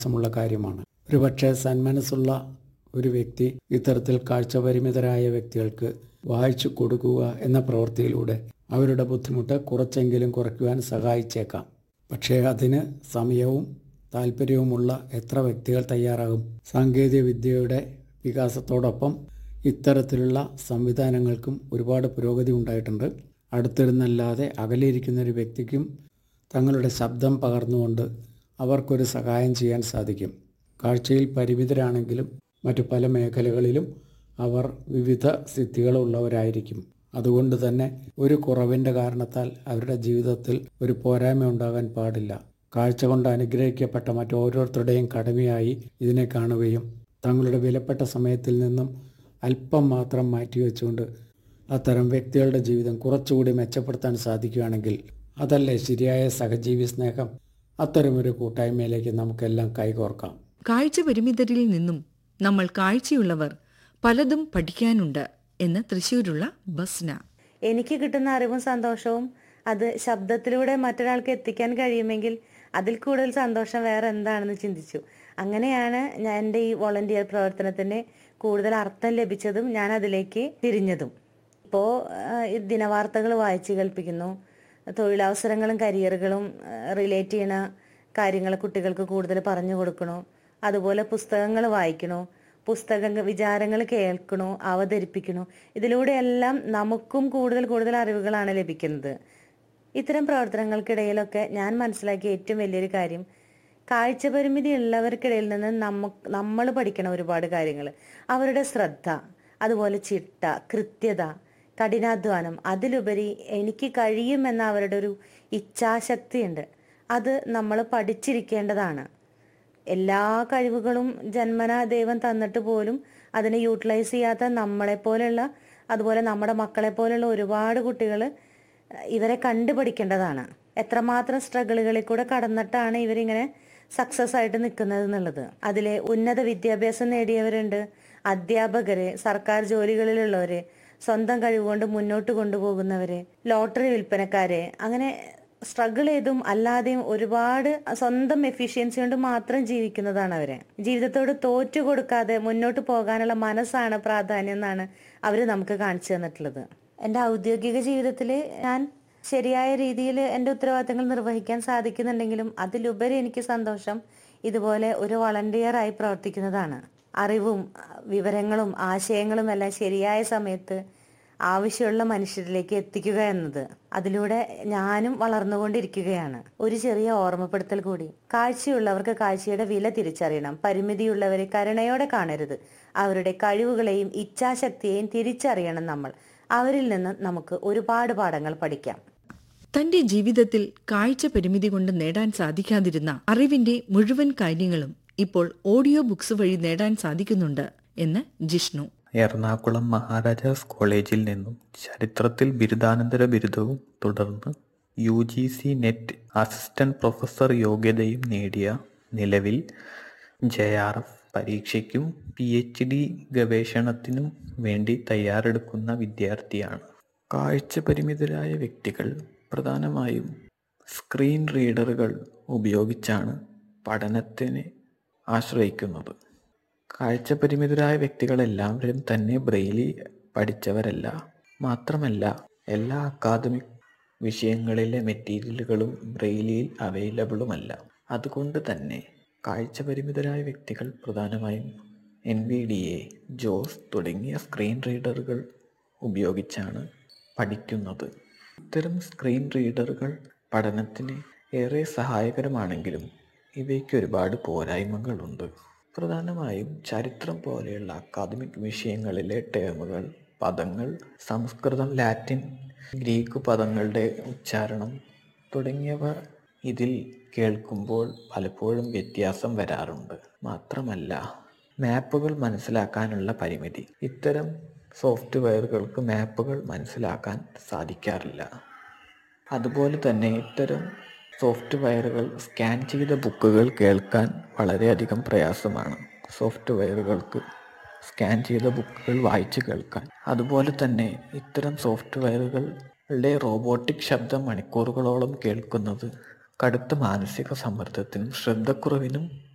പ്രയാസമുള്ള കാര്യമാണ് ഒരുപക്ഷെ സന്മനസ്സുള്ള ഒരു വ്യക്തി ഇത്തരത്തിൽ കാഴ്ചപരിമിതരായ വ്യക്തികൾക്ക് വായിച്ചു കൊടുക്കുക എന്ന പ്രവൃത്തിയിലൂടെ അവരുടെ ബുദ്ധിമുട്ട് കുറച്ചെങ്കിലും കുറയ്ക്കുവാൻ സഹായിച്ചേക്കാം പക്ഷേ അതിന് സമയവും താല്പര്യവുമുള്ള എത്ര വ്യക്തികൾ തയ്യാറാകും സാങ്കേതിക വിദ്യയുടെ വികാസത്തോടൊപ്പം ഇത്തരത്തിലുള്ള സംവിധാനങ്ങൾക്കും ഒരുപാട് പുരോഗതി ഉണ്ടായിട്ടുണ്ട് അടുത്തിരുന്നല്ലാതെ അകലിയിരിക്കുന്ന ഒരു വ്യക്തിക്കും തങ്ങളുടെ ശബ്ദം പകർന്നുകൊണ്ട് അവർക്കൊരു സഹായം ചെയ്യാൻ സാധിക്കും കാഴ്ചയിൽ പരിമിതരാണെങ്കിലും മറ്റു പല മേഖലകളിലും അവർ വിവിധ സിദ്ധികളുള്ളവരായിരിക്കും അതുകൊണ്ട് തന്നെ ഒരു കുറവിൻ്റെ കാരണത്താൽ അവരുടെ ജീവിതത്തിൽ ഒരു പോരായ്മ ഉണ്ടാകാൻ പാടില്ല കാഴ്ച കൊണ്ട് അനുഗ്രഹിക്കപ്പെട്ട മറ്റോരോരുത്തരുടെയും കടമയായി ഇതിനെ കാണുകയും തങ്ങളുടെ വിലപ്പെട്ട സമയത്തിൽ നിന്നും അല്പം മാത്രം മാറ്റിവെച്ചുകൊണ്ട് അത്തരം വ്യക്തികളുടെ ജീവിതം കുറച്ചുകൂടി മെച്ചപ്പെടുത്താൻ സാധിക്കുകയാണെങ്കിൽ അതല്ലേ ശരിയായ സഹജീവി സ്നേഹം അത്തരമൊരു കൂട്ടായ്മയിലേക്ക് നമുക്കെല്ലാം കൈകോർക്കാം കാഴ്ച പരിമിതരിൽ നിന്നും നമ്മൾ കാഴ്ചയുള്ളവർ പലതും പഠിക്കാനുണ്ട് എന്ന് തൃശൂരുള്ള ബസ്ന എനിക്ക് കിട്ടുന്ന അറിവും സന്തോഷവും അത് ശബ്ദത്തിലൂടെ മറ്റൊരാൾക്ക് എത്തിക്കാൻ കഴിയുമെങ്കിൽ അതിൽ കൂടുതൽ സന്തോഷം വേറെ എന്താണെന്ന് ചിന്തിച്ചു അങ്ങനെയാണ് ഞാൻ എൻ്റെ ഈ വോളണ്ടിയർ പ്രവർത്തനത്തിന് കൂടുതൽ അർത്ഥം ലഭിച്ചതും ഞാൻ അതിലേക്ക് തിരിഞ്ഞതും ഇപ്പോൾ ദിനവാർത്തകൾ വായിച്ചു കേൾപ്പിക്കുന്നു തൊഴിലവസരങ്ങളും കരിയറുകളും റിലേറ്റ് ചെയ്യണ കാര്യങ്ങൾ കുട്ടികൾക്ക് കൂടുതൽ പറഞ്ഞു കൊടുക്കണു അതുപോലെ പുസ്തകങ്ങൾ വായിക്കണു പുസ്തക വിചാരങ്ങൾ കേൾക്കണു അവതരിപ്പിക്കണു ഇതിലൂടെയെല്ലാം നമുക്കും കൂടുതൽ കൂടുതൽ അറിവുകളാണ് ലഭിക്കുന്നത് ഇത്തരം പ്രവർത്തനങ്ങൾക്കിടയിലൊക്കെ ഞാൻ മനസ്സിലാക്കിയ ഏറ്റവും വലിയൊരു കാര്യം കാഴ്ച പരിമിതി ഉള്ളവർക്കിടയിൽ നിന്ന് നമുക്ക് നമ്മൾ പഠിക്കണം ഒരുപാട് കാര്യങ്ങൾ അവരുടെ ശ്രദ്ധ അതുപോലെ ചിട്ട കൃത്യത കഠിനാധ്വാനം അതിലുപരി എനിക്ക് കഴിയുമെന്ന അവരുടെ ഒരു ഇച്ഛാശക്തിയുണ്ട് അത് നമ്മൾ പഠിച്ചിരിക്കേണ്ടതാണ് എല്ലാ കഴിവുകളും ജന്മന ദൈവം തന്നിട്ട് പോലും അതിനെ യൂട്ടിലൈസ് ചെയ്യാത്ത നമ്മളെപ്പോലെയുള്ള അതുപോലെ നമ്മുടെ മക്കളെ പോലെയുള്ള ഒരുപാട് കുട്ടികൾ ഇവരെ കണ്ടുപഠിക്കേണ്ടതാണ് എത്രമാത്രം സ്ട്രഗിളുകളിൽ കൂടെ കടന്നിട്ടാണ് ഇവരിങ്ങനെ സക്സസ് ആയിട്ട് നിൽക്കുന്നത് എന്നുള്ളത് അതിലെ ഉന്നത വിദ്യാഭ്യാസം നേടിയവരുണ്ട് അധ്യാപകര് സർക്കാർ ജോലികളിലുള്ളവര് സ്വന്തം കഴിവുകൊണ്ട് മുന്നോട്ട് കൊണ്ടുപോകുന്നവര് ലോട്ടറി വിൽപ്പനക്കാര് അങ്ങനെ സ്ട്രഗിൾ ചെയ്തും അല്ലാതെയും ഒരുപാട് സ്വന്തം എഫിഷ്യൻസി കൊണ്ട് മാത്രം ജീവിക്കുന്നതാണ് അവര് ജീവിതത്തോട് തോറ്റു കൊടുക്കാതെ മുന്നോട്ട് പോകാനുള്ള മനസ്സാണ് പ്രാധാന്യം എന്നാണ് അവര് നമുക്ക് കാണിച്ചു തന്നിട്ടുള്ളത് എൻ്റെ ഔദ്യോഗിക ജീവിതത്തിൽ ഞാൻ ശരിയായ രീതിയിൽ എൻ്റെ ഉത്തരവാദിത്തങ്ങൾ നിർവഹിക്കാൻ സാധിക്കുന്നുണ്ടെങ്കിലും അതിലുപരി എനിക്ക് സന്തോഷം ഇതുപോലെ ഒരു വളണ്ടിയറായി പ്രവർത്തിക്കുന്നതാണ് അറിവും വിവരങ്ങളും ആശയങ്ങളും എല്ലാം ശരിയായ സമയത്ത് ആവശ്യമുള്ള മനുഷ്യരിലേക്ക് എത്തിക്കുക എന്നത് അതിലൂടെ ഞാനും വളർന്നുകൊണ്ടിരിക്കുകയാണ് ഒരു ചെറിയ ഓർമ്മപ്പെടുത്തൽ കൂടി കാഴ്ചയുള്ളവർക്ക് കാഴ്ചയുടെ വില തിരിച്ചറിയണം പരിമിതിയുള്ളവരെ കരുണയോടെ കാണരുത് അവരുടെ കഴിവുകളെയും ഇച്ഛാശക്തിയെയും തിരിച്ചറിയണം നമ്മൾ അവരിൽ നിന്ന് നമുക്ക് ഒരുപാട് പാഠങ്ങൾ പഠിക്കാം തന്റെ ജീവിതത്തിൽ കാഴ്ച പരിമിതി കൊണ്ട് നേടാൻ സാധിക്കാതിരുന്ന അറിവിന്റെ മുഴുവൻ കാര്യങ്ങളും ഇപ്പോൾ ഓഡിയോ ബുക്സ് വഴി നേടാൻ സാധിക്കുന്നുണ്ട് എന്ന് ജിഷ്ണു എറണാകുളം മഹാരാജാസ് കോളേജിൽ നിന്നും ചരിത്രത്തിൽ ബിരുദാനന്തര ബിരുദവും തുടർന്ന് U G C net assistant professor യോഗ്യതയും നേടിയ നിലവിൽ ജെ ആർ എഫ് പരീക്ഷയ്ക്കും പി എച്ച് ഡി ഗവേഷണത്തിനും വേണ്ടി തയ്യാറെടുക്കുന്ന വിദ്യാർത്ഥിയാണ് കാഴ്ച പരിമിതരായ വ്യക്തികൾ പ്രധാനമായും സ്ക്രീൻ റീഡറുകൾ ഉപയോഗിച്ചാണ് പഠനത്തിന് ആശ്രയിക്കുന്നത് കാഴ്ചപരിമിതരായ വ്യക്തികളെല്ലാവരും തന്നെ ബ്രെയിലി പഠിച്ചവരല്ല മാത്രമല്ല എല്ലാ അക്കാദമിക് വിഷയങ്ങളിലെ മെറ്റീരിയലുകളും ബ്രെയിലിയിൽ അവൈലബിളുമല്ല അതുകൊണ്ട് തന്നെ കാഴ്ചപരിമിതരായ വ്യക്തികൾ പ്രധാനമായും എൻ വി ഡി എ ജോസ് തുടങ്ങിയ സ്ക്രീൻ റീഡറുകൾ ഉപയോഗിച്ചാണ് പഠിക്കുന്നത് ഇത്തരം സ്ക്രീൻ റീഡറുകൾ പഠനത്തിന് ഏറെ സഹായകരമാണെങ്കിലും ഇവയ്ക്ക് ഒരുപാട് പോരായ്മകളുണ്ട് പ്രധാനമായും ചരിത്രം പോലെയുള്ള അക്കാദമിക് വിഷയങ്ങളിലെ ടേമുകൾ പദങ്ങൾ സംസ്കൃതം ലാറ്റിൻ ഗ്രീക്ക് പദങ്ങളുടെ ഉച്ചാരണം തുടങ്ങിയവ ഇതിൽ കേൾക്കുമ്പോൾ പലപ്പോഴും വ്യത്യാസം വരാറുണ്ട് മാത്രമല്ല മാപ്പുകൾ മനസ്സിലാക്കാനുള്ള പരിമിതി ഇത്തരം സോഫ്റ്റ്വെയറുകൾക്ക് മാപ്പുകൾ മനസ്സിലാക്കാൻ സാധിക്കാറില്ല അതുപോലെ തന്നെ ഇത്തരം സോഫ്റ്റ്വെയറുകൾ സ്കാൻ ചെയ്ത ബുക്കുകൾ കേൾക്കാൻ വളരെയധികം പ്രയാസമാണ് സോഫ്റ്റ്വെയറുകൾക്ക് സ്കാൻ ചെയ്ത ബുക്കുകൾ വായിച്ച് കേൾക്കാൻ അതുപോലെ തന്നെ ഇത്തരം സോഫ്റ്റ്വെയറുകളുടെ റോബോട്ടിക് ശബ്ദം മണിക്കൂറുകളോളം കേൾക്കുന്നത് കടുത്ത മാനസിക സമ്മർദ്ദത്തിനും ശ്രദ്ധക്കുറവിനും